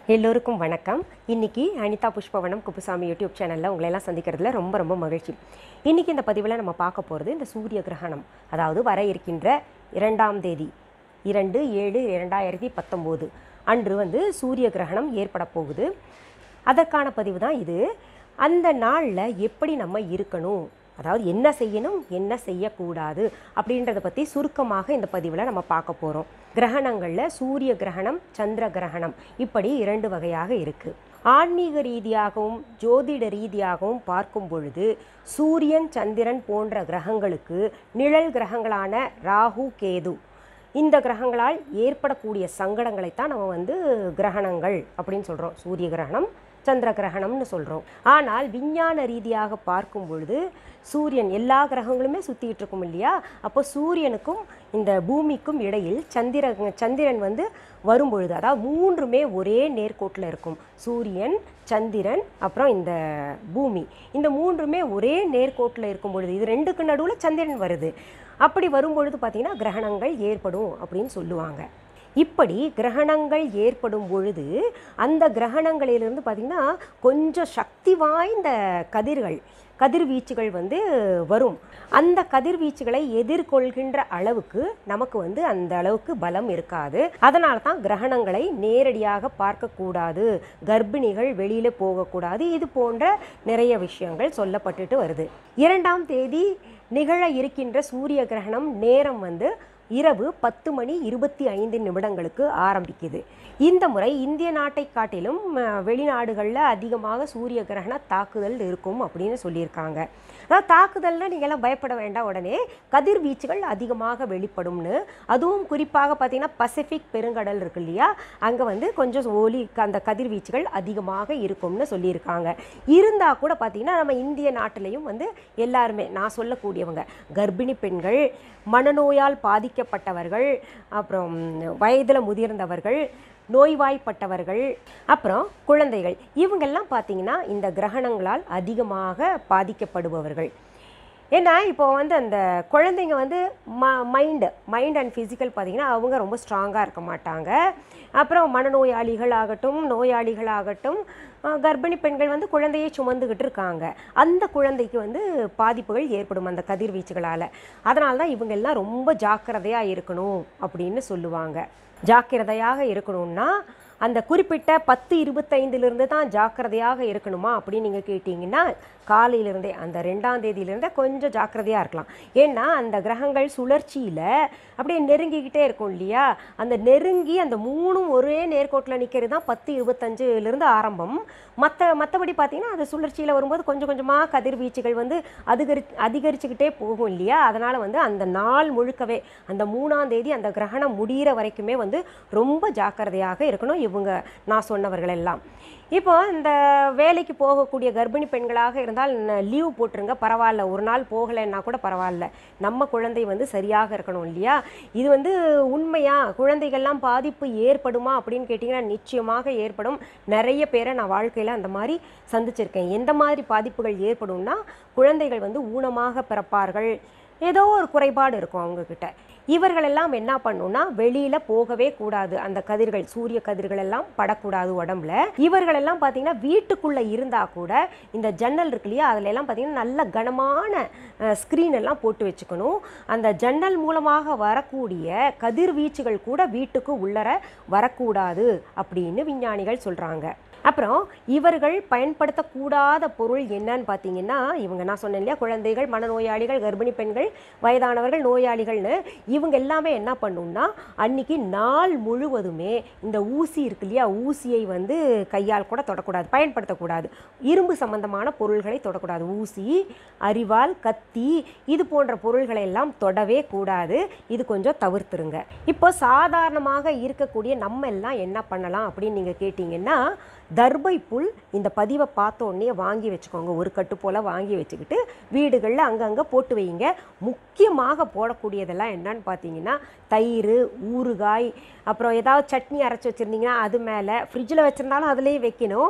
எல்லோருக்கும் வணக்கம் இன்னைக்கு அனிதா புஷ்பவனம் குப்புசாமி யூடியூப் சேனலில் உங்களை எல்லாம் சந்திக்கிறதுல ரொம்ப ரொம்ப மகிழ்ச்சி இன்னைக்கு இந்த பதிவில் நம்ம பார்க்க போகிறது இந்த சூரிய கிரகணம் அதாவது வர இருக்கின்ற இரண்டாம் தேதி இரண்டு ஏழு இரண்டாயிரத்தி பத்தொம்போது அன்று வந்து சூரிய கிரகணம் ஏற்பட போகுது அதற்கான பதிவு தான் இது அந்த நாளில் எப்படி நம்ம இருக்கணும் அதாவது என்ன செய்யணும் என்ன செய்யக்கூடாது அப்படின்றத பற்றி சுருக்கமாக இந்த பதிவில் நம்ம பார்க்க போகிறோம் கிரகணங்களில் சூரிய கிரகணம் சந்திர கிரகணம் இப்படி இரண்டு வகையாக இருக்குது ஆன்மீக ரீதியாகவும் ஜோதிட ரீதியாகவும் பார்க்கும் பொழுது சூரியன் சந்திரன் போன்ற கிரகங்களுக்கு நிழல் கிரகங்களான ராகு கேது இந்த கிரகங்களால் ஏற்படக்கூடிய சங்கடங்களைத்தான் நம்ம வந்து கிரகணங்கள் அப்படின்னு சொல்கிறோம் சூரிய கிரகணம் சந்திர கிரகணம்னு சொல்கிறோம் ஆனால் விஞ்ஞான ரீதியாக பார்க்கும் பொழுது சூரியன் எல்லா கிரகங்களுமே சுற்றிக்கிட்டு இருக்கும் இல்லையா அப்போ சூரியனுக்கும் இந்த பூமிக்கும் இடையில் சந்திர சந்திரன் வந்து வரும் பொழுது அதாவது மூன்றுமே ஒரே நேர்கோட்டில் இருக்கும் சூரியன் சந்திரன் அப்புறம் இந்த பூமி இந்த மூன்றுமே ஒரே நேர்கோட்டில் இருக்கும் பொழுது இது ரெண்டுக்கு நடுவில் சந்திரன் வருது அப்படி வரும் பொழுது பார்த்திங்கன்னா கிரகணங்கள் ஏற்படும் அப்படின்னு சொல்லுவாங்க இப்படி கிரகணங்கள் ஏற்படும் பொழுது அந்த கிரகணங்களிலிருந்து பார்த்திங்கன்னா கொஞ்சம் சக்தி வாய்ந்த கதிர்கள் கதிர்வீச்சுகள் வந்து வரும் அந்த கதிர்வீச்சுகளை எதிர்கொள்கின்ற அளவுக்கு நமக்கு வந்து அந்த அளவுக்கு பலம் இருக்காது அதனால தான் கிரகணங்களை நேரடியாக பார்க்கக்கூடாது கர்ப்பிணிகள் வெளியில் போகக்கூடாது இது போன்ற நிறைய விஷயங்கள் சொல்லப்பட்டுட்டு வருது இரண்டாம் தேதி நிகழ இருக்கின்ற சூரிய கிரகணம் நேரம் வந்து இரவு பத்து மணி இருபத்தி ஐந்து நிமிடங்களுக்கு ஆரம்பிக்குது இந்த முறை இந்திய நாட்டை காட்டிலும் அஹ், வெளிநாடுகளில் அதிகமாக சூரிய கிரகண தாக்குதல் இருக்கும் அப்படின்னு சொல்லியிருக்காங்க அதாவது தாக்குதல்னா நீங்க எல்லாம் பயப்பட வேண்டாம் உடனே கதிர்வீச்சுகள் அதிகமாக வெளிப்படும்னு அதுவும் குறிப்பாக பார்த்தீங்கன்னா பசிபிக் பெருங்கடல் இருக்கு இல்லையா அங்கே வந்து கொஞ்சம் ஒலி அந்த கதிர்வீச்சுகள் அதிகமாக இருக்கும்னு சொல்லியிருக்காங்க இருந்தால் கூட பார்த்தீங்கன்னா நம்ம இந்திய நாட்டிலையும் வந்து எல்லாருமே நான் சொல்லக்கூடியவங்க கர்ப்பிணி பெண்கள் மனநோயால் பாதிக்கப்பட்டவர்கள் அப்புறம் வயதில் முதிர்ந்தவர்கள் நோய்வாய்ப்பட்டவர்கள் அப்புறம் குழந்தைகள் இவங்கெல்லாம் பார்த்தீங்கன்னா இந்த கிரகணங்களால் அதிகமாக பாதிக்கப்படுபவர்கள் ஏன்னா இப்போ வந்து அந்த குழந்தைங்க வந்து ம மைண்டு மைண்ட் அண்ட் ஃபிசிக்கல் பார்த்தீங்கன்னா அவங்க ரொம்ப ஸ்ட்ராங்காக இருக்க மாட்டாங்க அப்புறம் மனநோயாளிகள் ஆகட்டும் நோயாளிகள் ஆகட்டும் அஹ், கர்ப்பிணி பெண்கள் வந்து குழந்தையை சுமந்துக்கிட்டு இருக்காங்க அந்த குழந்தைக்கு வந்து பாதிப்புகள் ஏற்படும் அந்த கதிர்வீச்சுகளால் அதனால தான் இவங்க எல்லாம் ரொம்ப ஜாக்கிரதையாக இருக்கணும் அப்படின்னு சொல்லுவாங்க ஜாக்கிரதையாக இருக்கணும்னா அந்த குறிப்பிட்ட பத்து இருபத்தைந்துலேருந்து தான் ஜாக்கிரதையாக இருக்கணுமா அப்படின்னு நீங்கள் கேட்டிங்கன்னா காலையிலேருந்தே அந்த ரெண்டாம் தேதியிலேருந்தே கொஞ்சம் ஜாக்கிரதையாக இருக்கலாம் ஏன்னா அந்த கிரகங்கள் சுழற்சியில் அப்படியே நெருங்கிக்கிட்டே இருக்கும் இல்லையா அந்த நெருங்கி அந்த மூணும் ஒரே நேர்கோட்டில் நிற்கிறது தான் பத்து இருபத்தஞ்சுலேருந்து ஆரம்பம் மற்ற மற்றபடி பார்த்தீங்கன்னா அது சுழற்சியில் வரும்போது கொஞ்சம் கொஞ்சமாக கதிர்வீச்சுகள் வந்து அதிகரி அதிகரிச்சுக்கிட்டே போகும் இல்லையா அதனால் வந்து அந்த நாள் முழுக்கவே அந்த மூணாம் தேதி அந்த கிரகணம் முடிகிற வரைக்குமே வந்து ரொம்ப ஜாக்கிரதையாக இருக்கணும் இவங்க நான் சொன்னவர்கள் எல்லாம் இப்போ இந்த வேலைக்கு போகக்கூடிய கர்ப்பிணி பெண்களாக இருந்தால் லீவ் போட்டுருங்க பரவாயில்ல ஒரு நாள் போகலைன்னா கூட பரவாயில்ல நம்ம குழந்தை வந்து சரியாக இருக்கணும் இல்லையா இது வந்து உண்மையா குழந்தைகள்லாம் பாதிப்பு ஏற்படுமா அப்படின்னு கேட்டிங்கன்னா நிச்சயமாக ஏற்படும் நிறைய பேரை நான் வாழ்க்கையில் அந்த மாதிரி சந்திச்சிருக்கேன் எந்த மாதிரி பாதிப்புகள் ஏற்படும்னா குழந்தைகள் வந்து ஊனமாக பிறப்பார்கள் ஏதோ ஒரு குறைபாடு இருக்கும் அவங்கக்கிட்ட இவர்கள் எல்லாம் என்ன பண்ணுன்னா வெளியில போகவே கூடாது அந்த கதிர்கள் சூரிய கதிர்கள் எல்லாம் படக்கூடாது உடம்புல இவர்கள் எல்லாம் பார்த்தீங்கன்னா வீட்டுக்குள்ள இருந்தா கூட இந்த ஜன்னல் இருக்கு இல்லையா அதுல எல்லாம் பார்த்தீங்கன்னா நல்ல கனமான ஸ்க்ரீன் எல்லாம் போட்டு வச்சுக்கணும் அந்த ஜன்னல் மூலமாக வரக்கூடிய கதிர்வீச்சுகள் கூட வீட்டுக்கு உள்ளர வரக்கூடாது அப்படின்னு விஞ்ஞானிகள் சொல்றாங்க அப்புறம் இவர்கள் பயன்படுத்தக்கூடாத பொருள் என்னன்னு பார்த்தீங்கன்னா இவங்க நான் சொன்னேன் இல்லையா குழந்தைகள் மனநோயாளிகள் கர்ப்பிணி பெண்கள் வயதானவர்கள் நோயாளிகள்னு இவங்க எல்லாமே என்ன பண்ணும்னா அன்னைக்கு நாள் முழுவதுமே இந்த ஊசி இருக்கு இல்லையா ஊசியை வந்து கையால் கூட தொடக்கூடாது பயன்படுத்தக்கூடாது இரும்பு சம்பந்தமான பொருள்களை தொடக்கூடாது ஊசி அரிவாள் கத்தி இது போன்ற பொருள்களை எல்லாம் தொடவே கூடாது இது கொஞ்சம் தவிர்த்துருங்க இப்போ சாதாரணமாக இருக்கக்கூடிய நம்ம எல்லாம் என்ன பண்ணலாம் அப்படின்னு நீங்கள் கேட்டிங்கன்னா தர்பை புல் இந்த பதிவை பார்த்த உடனே வாங்கி வச்சுக்கோங்க ஒரு கட்டு போல் வாங்கி வச்சுக்கிட்டு வீடுகளில் அங்கங்கே போட்டு வைங்க முக்கியமாக போடக்கூடியதெல்லாம் என்னன்னு பார்த்தீங்கன்னா தயிர் ஊறுகாய் அப்புறம் ஏதாவது சட்னி அரைச்சி வச்சுருந்தீங்கன்னா அது மேலே ஃப்ரிட்ஜில் வச்சுருந்தாலும் அதுலேயே வைக்கணும்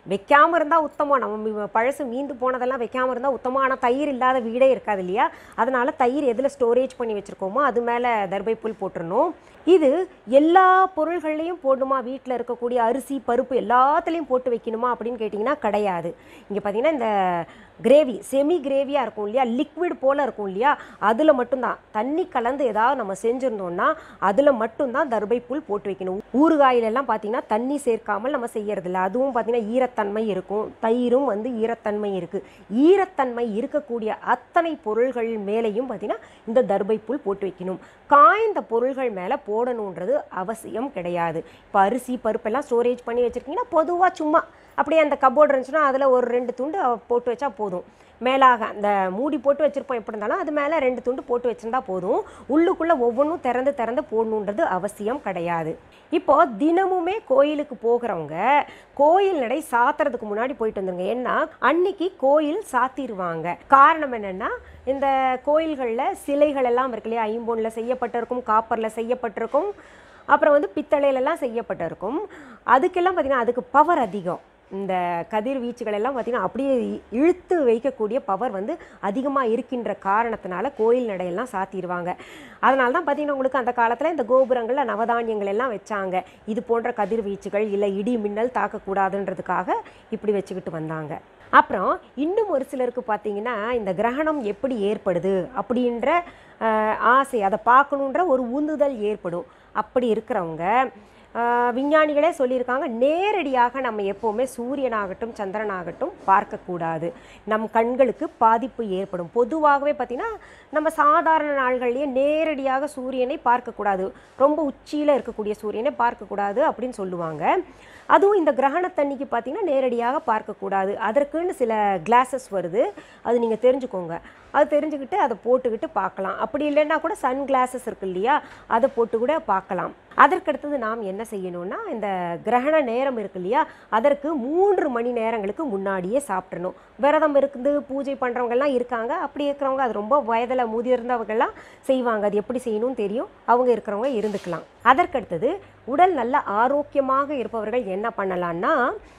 வைக்காமல் இருந்தால் உத்தமம் நம்ம மீ- பழசு மீந்து போனதெல்லாம் வைக்காமல் இருந்தால் உத்தமம் ஆனால் தயிர் இல்லாத வீடே இருக்காது இல்லையா அதனால தயிர் எதில் ஸ்டோரேஜ் பண்ணி வச்சுருக்கோமோ அது மேலே தர்பை புல் போட்டுறணும் இது எல்லா பொருள்கள்லையும் போடணுமா வீட்டில் இருக்கக்கூடிய அரிசி பருப்பு எல்லாத்துலேயும் போட்டு வைக்கணுமா அப்படின்னு கேட்டிங்கன்னா கிடையாது இங்கே பார்த்தீங்கன்னா இந்த கிரேவி செமி கிரேவியாக இருக்கும் இல்லையா லிக்விட் போல் இருக்கும் இல்லையா அதில் மட்டும்தான் தண்ணி கலந்து ஏதாவது நம்ம செஞ்சுருந்தோம்னா அதில் மட்டும்தான் தர்பை புல் போட்டு வைக்கணும் ஊறுகாயிலெல்லாம் பார்த்தீங்கன்னா தண்ணி சேர்க்காமல் நம்ம செய்யறதில்ல அதுவும் பார்த்தீங்கன்னா ஈரத்தன்மை இருக்கும் தயிரும் வந்து ஈரத்தன்மை இருக்குது ஈரத்தன்மை இருக்கக்கூடிய அத்தனை பொருள்கள் மேலேயும் பார்த்தீங்கன்னா இந்த தர்பை புல் போட்டு வைக்கணும் காய்ந்த பொருள்கள் மேலே போடணுன்றது அவசியம் கிடையாது இப்போ அரிசி பருப்பெல்லாம் ஸ்டோரேஜ் பண்ணி வச்சுருக்கீங்கன்னா பொதுவாக சும்மா அப்படியே அந்த கபோர்டு இருந்துச்சுன்னா அதில் ஒரு ரெண்டு துண்டு அஹ், போட்டு வச்சா போதும் மேலாக அந்த மூடி போட்டு வச்சுருப்போம் எப்படி இருந்தாலும் அது மேலே ரெண்டு துண்டு போட்டு வச்சிருந்தா போதும் உள்ளுக்குள்ளே ஒவ்வொன்றும் திறந்து திறந்து போடணுன்றது அவசியம் கிடையாது இப்போ தினமுமே கோயிலுக்கு போகிறவங்க கோயில் நடை சாத்துறதுக்கு முன்னாடி போயிட்டு வந்துருங்க ஏன்னா அன்னைக்கு கோயில் சாத்திடுவாங்க காரணம் என்னன்னா இந்த கோயில்களில் சிலைகள் எல்லாம் இருக்கு இல்லையா ஐம்பொன்னில் செய்யப்பட்டிருக்கும் காப்பரில் செய்யப்பட்டிருக்கும் அப்புறம் வந்து பித்தளையிலலாம் செய்யப்பட்டிருக்கும் அதுக்கெல்லாம் பார்த்தீங்கன்னா அதுக்கு பவர் அதிகம் இந்த கதிர்வீச்சுகள் எல்லாம் பார்த்தீங்கன்னா அப்படியே இ- இழுத்து வைக்கக்கூடிய பவர் வந்து அதிகமாக இருக்கின்ற காரணத்தினால கோயில் நடையெல்லாம் சாத்திடுவாங்க அதனால தான் பார்த்தீங்கன்னா உங்களுக்கு அந்த காலத்தில் இந்த கோபுரங்களில் நவதானியங்கள் எல்லாம் வச்சாங்க இது போன்ற கதிர்வீச்சுகள் இல்லை இடி மின்னல் தாக்கக்கூடாதுன்றதுக்காக இப்படி வச்சுக்கிட்டு வந்தாங்க அப்புறம் இன்னும் ஒரு சிலருக்கு பார்த்தீங்கன்னா இந்த கிரகணம் எப்படி ஏற்படுது அப்படின்ற அஹ், ஆசை அதை பார்க்கணுன்ற ஒரு உந்துதல் ஏற்படும் அப்படி இருக்கிறவங்க ஆஹ் விஞ்ஞானிகளே சொல்லியிருக்காங்க நேரடியாக நம்ம எப்போவுமே சூரியனாகட்டும் சந்திரனாகட்டும் பார்க்கக்கூடாது நம் கண்களுக்கு பாதிப்பு ஏற்படும் பொதுவாகவே பார்த்திங்கன்னா நம்ம சாதாரண நாள்கள்லேயே நேரடியாக சூரியனை பார்க்கக்கூடாது ரொம்ப உச்சியில் இருக்கக்கூடிய சூரியனை பார்க்கக்கூடாது அப்படின்னு சொல்லுவாங்க அதுவும் இந்த கிரகணத்தன்னைக்கு பார்த்தீங்கன்னா நேரடியாக பார்க்கக்கூடாது அதற்குன்னு சில கிளாஸஸ் வருது அது நீங்கள் தெரிஞ்சுக்கோங்க அது தெரிஞ்சுக்கிட்டு அதை போட்டுக்கிட்டு பார்க்கலாம் அப்படி இல்லைன்னா கூட சன் கிளாஸஸ் இருக்கு இல்லையா அதை போட்டு கூட பார்க்கலாம் அதற்கடுத்தது நாம் என்ன செய்யணும்னா இந்த கிரகண நேரம் இருக்கு இல்லையா அதற்கு மூன்று மணி நேரங்களுக்கு முன்னாடியே சாப்பிட்றணும் விரதம் இருக்குது பூஜை பண்ணுறவங்கெல்லாம் இருக்காங்க அப்படி இருக்கிறவங்க அது ரொம்ப வயதில் முதிர்ந்தவங்கெல்லாம் செய்வாங்க அது எப்படி செய்யணும்னு தெரியும் அவங்க இருக்கிறவங்க இருந்துக்கலாம் அதற்கடுத்தது உடல் நல்ல ஆரோக்கியமாக இருப்பவர்கள் என்ன பண்ணலான்னா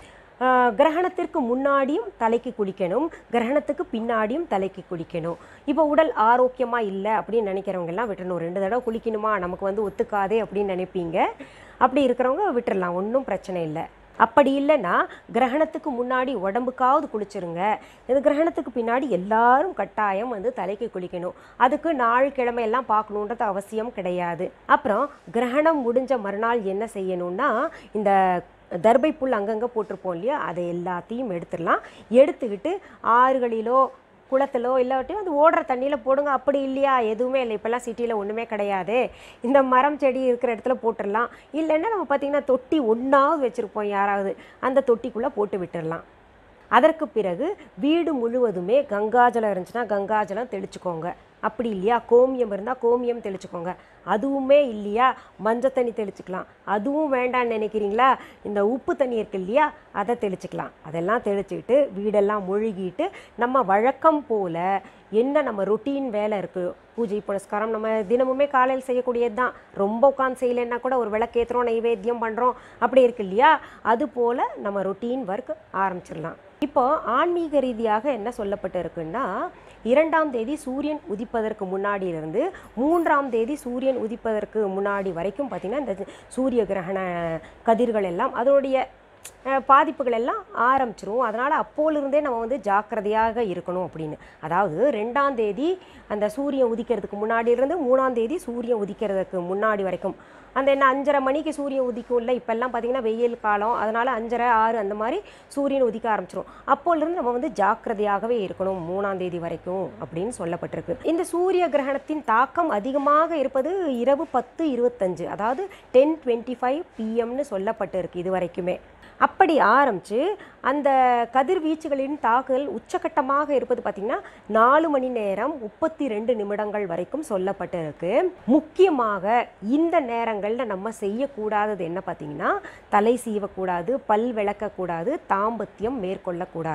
ஆஹ், கிரகணத்திற்கு முன்னாடியும் தலைக்கு குளிக்கணும் கிரகணத்துக்கு பின்னாடியும் தலைக்கு குளிக்கணும் இப்போ உடல் ஆரோக்கியமாக இல்லை அப்படின்னு நினைக்கிறவங்க எல்லாம் விட்டுறணும் ரெண்டு தடவை குளிக்கணுமா நமக்கு வந்து ஒத்துக்காதே அப்படின்னு நினைப்பீங்க அப்படி இருக்கிறவங்க விட்டுறலாம் ஒன்றும் பிரச்சனை இல்லை அப்படி இல்லைன்னா கிரகணத்துக்கு முன்னாடி உடம்புக்காவது குளிச்சிருங்க இது கிரகணத்துக்கு பின்னாடி எல்லாரும் கட்டாயம் வந்து தலைக்கு குளிக்கணும் அதுக்கு நாள் கிழமை எல்லாம் பார்க்கணுன்றது அவசியம் கிடையாது அப்புறம் கிரகணம் முடிஞ்ச மறுநாள் என்ன செய்யணும்னா இந்த தர்பை புல் அங்கங்கே போட்டிருப்போம் இல்லையா அதை எல்லாத்தையும் எடுத்துடலாம் எடுத்துக்கிட்டு ஆறுகளிலோ குளத்திலோ இல்லாட்டியும் அது ஓடுற தண்ணியில் போடுங்க அப்படி இல்லையா எதுவுமே இல்லை இப்போல்லாம் சிட்டியில் ஒன்றுமே கிடையாது இந்த மரம் செடி இருக்கிற இடத்துல போட்டுடலாம் இல்லைன்னா நம்ம பார்த்திங்கன்னா தொட்டி ஒன்றாவது வச்சுருப்போம் யாராவது அந்த தொட்டிக்குள்ளே போட்டு விட்டுடலாம் அதற்கு பிறகு வீடு முழுவதுமே கங்காஜலம் இருந்துச்சுன்னா கங்காஜலம் தெளிச்சுக்கோங்க அப்படி இல்லையா கோமியம் இருந்தால் கோமியம் தெளிச்சுக்கோங்க அதுவுமே இல்லையா மஞ்சள் தண்ணி தெளிச்சுக்கலாம் அதுவும் வேண்டாம்னு நினைக்கிறீங்களா இந்த உப்பு தண்ணி இருக்கு இல்லையா அதை தெளிச்சுக்கலாம் அதெல்லாம் தெளிச்சுக்கிட்டு வீடெல்லாம் முழுகிட்டு நம்ம வழக்கம் போல் என்ன நம்ம ரொட்டீன் வேலை இருக்குது பூஜை புனஸ்காரம் நம்ம தினமுமே காலையில் செய்யக்கூடியது தான் ரொம்ப உட்காந்து செய்யலைன்னா கூட ஒரு விளக்கேற்றுறோம் நைவேத்தியம் பண்ணுறோம் அப்படி இருக்கு இல்லையா அது போல் நம்ம ரொட்டீன் ஒர்க் ஆரம்பிச்சிடலாம் இப்போ ஆன்மீக ரீதியாக என்ன சொல்லப்பட்டு இருக்குன்னா இரண்டாம் தேதி சூரியன் உதிப்பதற்கு முன்னாடி இருந்து மூன்றாம் தேதி சூரியன் உதிப்பதற்கு முன்னாடி வரைக்கும் பார்த்திங்கன்னா இந்த சூரிய கிரகண கதிர்கள் எல்லாம் அதனுடைய அஹ், பாதிப்புகள் எல்லாம் ஆரம்பிச்சிரும் அதனால் அப்போலிருந்தே நம்ம வந்து ஜாக்கிரதையாக இருக்கணும் அப்படின்னு அதாவது ரெண்டாம் தேதி அந்த சூரியன் உதிக்கிறதுக்கு முன்னாடி இருந்து மூணாம் தேதி சூரியன் உதிக்கிறதுக்கு முன்னாடி வரைக்கும் அந்த என்ன அஞ்சரை மணிக்கு சூரியன் உதிக்கும் இல்லை இப்போல்லாம் பார்த்தீங்கன்னா வெயில் காலம் அதனால் அஞ்சரை ஆறு அந்த மாதிரி சூரியன் உதிக்க ஆரம்பிச்சிரும் அப்போலிருந்து நம்ம வந்து ஜாக்கிரதையாகவே இருக்கணும் மூணாம் தேதி வரைக்கும் அப்படின்னு சொல்லப்பட்டிருக்கு இந்த சூரிய கிரகணத்தின் தாக்கம் அதிகமாக இருப்பது இரவு பத்து இருபத்தஞ்சு அதாவது டென் டுவெண்ட்டி ஃபைவ் பிஎம்னு சொல்லப்பட்டு இருக்கு இது வரைக்குமே அப்படி ஆரம்பித்து அந்த கதிர்வீச்சுகளின் தாக்குதல் உச்சகட்டமாக இருப்பது பார்த்திங்கன்னா நாலு மணி நேரம் முப்பத்தி ரெண்டு நிமிடங்கள் வரைக்கும் சொல்லப்பட்டிருக்கு முக்கியமாக இந்த நேரங்களில் நம்ம செய்யக்கூடாதது என்ன பார்த்திங்கன்னா தலை சீவக்கூடாது பல் விளக்கக்கூடாது தாம்பத்தியம் மேற்கொள்ளக்கூடாது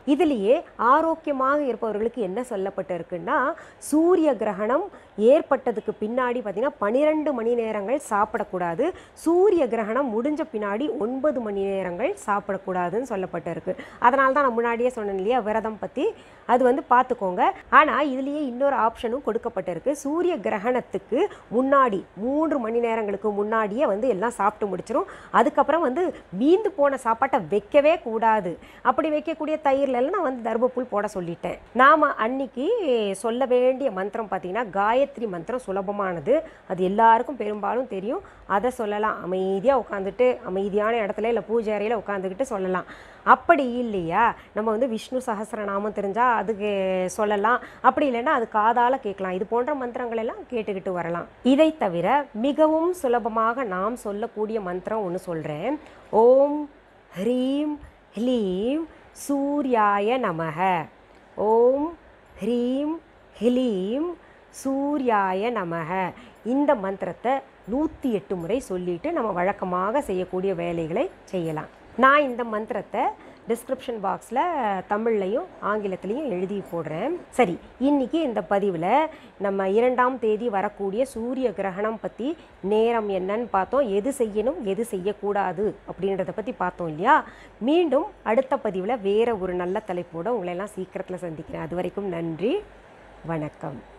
இதுலேயே ஆரோக்கியமாக இருப்பவர்களுக்கு என்ன சொல்லப்பட்டிருக்குன்னா சூரிய கிரகணம் ஏற்பட்டதுக்கு பின்னாடி பார்த்தீங்கன்னா பன்னிரெண்டு மணி நேரங்கள் சாப்பிடக்கூடாது சூரிய கிரகணம் முடிஞ்ச பின்னாடி ஒன்பது மணி நேரங்கள் சாப்பிடக்கூடாதுன்னு சொல்லப்பட்டிருக்கு அதனால தான் நான் முன்னாடியே சொன்னேன் இல்லையா விரதம் பற்றி அது வந்து பார்த்துக்கோங்க ஆனால் இதுலேயே இன்னொரு ஆப்ஷனும் கொடுக்கப்பட்டிருக்கு சூரிய கிரகணத்துக்கு முன்னாடி மூன்று மணி நேரங்களுக்கு முன்னாடியே வந்து எல்லாம் சாப்பிட்டு முடிச்சிரும் அதுக்கப்புறம் வந்து மீந்து போன சாப்பாட்டை வைக்கவே கூடாது அப்படி வைக்கக்கூடிய தயிர்ல எல்லாம் நான் வந்து தர்மப்புல் போட சொல்லிட்டேன் நாம் அன்னைக்கு சொல்ல வேண்டிய மந்திரம் பார்த்தீங்கன்னா காயத்ரி மந்திரம் சுலபமானது அது எல்லாருக்கும் பெரும்பாலும் தெரியும் அதை சொல்லலாம் அமைதியாக உட்காந்துட்டு அமைதியான இடத்துல இல்லை பூஜை அறையில் உட்காந்துக்கிட்டு சொல்லலாம் அப்படி இல்லையா நம்ம வந்து விஷ்ணு சஹஸ்ரநாமம் தெரிஞ்சால் அதுக்கு சொல்லலாம் அப்படி இல்லைன்னா அது காதால் கேட்கலாம் இது போன்ற மந்திரங்கள் எல்லாம் கேட்டுக்கிட்டு வரலாம் இதை தவிர மிகவும் சுலபமாக நாம் சொல்லக்கூடிய மந்திரம் ஒன்று சொல்கிறேன் ஓம் ஹ்ரீம் ஹ்லீம் சூர்யாய நமக ஓம் ஹ்ரீம் ஹ்லீம் சூர்யாய நமக இந்த மந்திரத்தை நூற்றி எட்டு முறை சொல்லிட்டு நம்ம வழக்கமாக செய்யக்கூடிய வேலைகளை செய்யலாம் நான் இந்த மந்திரத்தை டிஸ்கிரிப்ஷன் பாக்ஸில் தமிழ்லையும் ஆங்கிலத்திலையும் எழுதி போடுறேன் சரி இன்னைக்கு இந்த பதிவில் நம்ம இரண்டாம் தேதி வரக்கூடிய சூரிய கிரகணம் பற்றி நேரம் என்னன்னு பார்த்தோம் எது செய்யணும் எது செய்யக்கூடாது அப்படின்றத பற்றி பார்த்தோம் இல்லையா மீண்டும் அடுத்த பதிவில் வேற ஒரு நல்ல தலைப்போடு உங்களை எல்லாம் சீக்கிரத்தில் சந்திக்கிறேன் அது வரைக்கும் நன்றி வணக்கம்